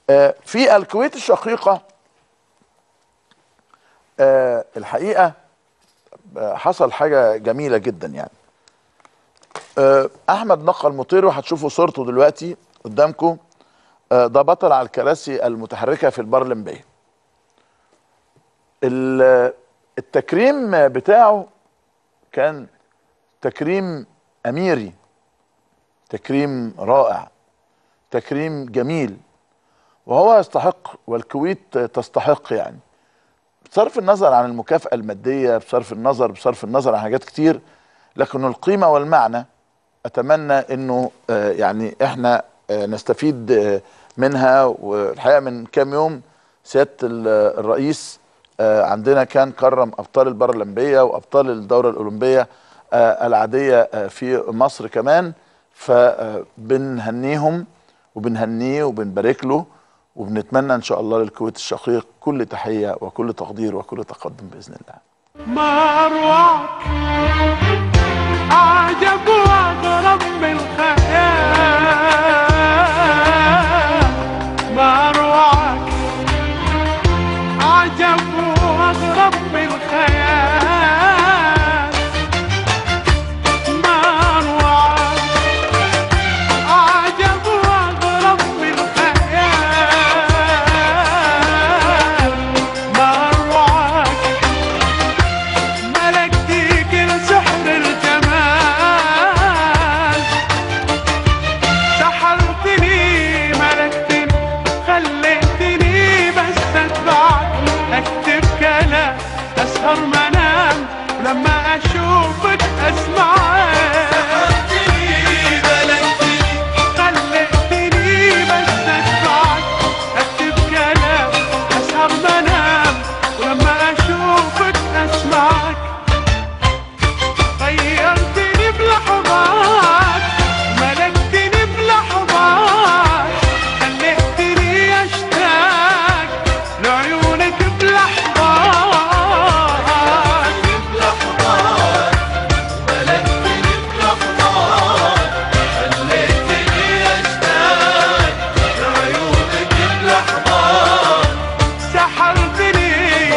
آه، في الكويت الشقيقة آه، الحقيقة آه، حصل حاجة جميلة جدا يعني آه، أحمد نقل مطير وهتشوفوا صورته دلوقتي قدامكم آه، ده بطل على الكراسي المتحركة في البرلمبية ال- التكريم بتاعه كان تكريم أميري تكريم رائع تكريم جميل وهو يستحق والكويت تستحق يعني بصرف النظر عن المكافأة المادية بصرف النظر بصرف النظر عن حاجات كتير لكن القيمة والمعنى أتمنى أنه آه، يعني إحنا آه، نستفيد آه، منها والحقيقة من كام يوم سيادة ال- الرئيس آه، عندنا كان كرم أبطال البرلمبية وأبطال الدورة الأولمبية آه، العادية آه، في مصر كمان فبنهنيهم وبنهنيه وبنبارك له وبنتمنى ان شاء الله للكويت الشقيق كل تحيه وكل تقدير وكل تقدم باذن الله. ما اروعك اعجب واغرب من الخيال ما اروعك اعجب واغرب من الخيال ما اروعك اعجب واغرب من الخيال ما اروعك ملكتي كل سحر الجمال سحرتني ملكتني خليتني بس اتبعك اكتب كلام اسهر منام ولما اشوفك اسمعك خليتني بس اتبعك اكتب كلام اسهر منام ولما اشوفك اسمعك غيرتني بلحظات ملكتني بلحظات خليتني اشتاق لعيونك بلحظات سحرتني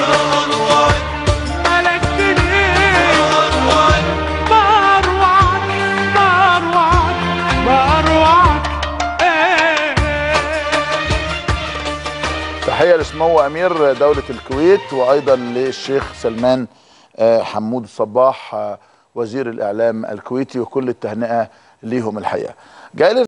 ملكتني ما اروعك ما اروعك ما اروعك إيه تحيه لسمو امير دوله الكويت وايضا للشيخ سلمان آه، حمود الصباح آه، وزير الاعلام الكويتي وكل التهنئه ليهم الحقيقه. جاي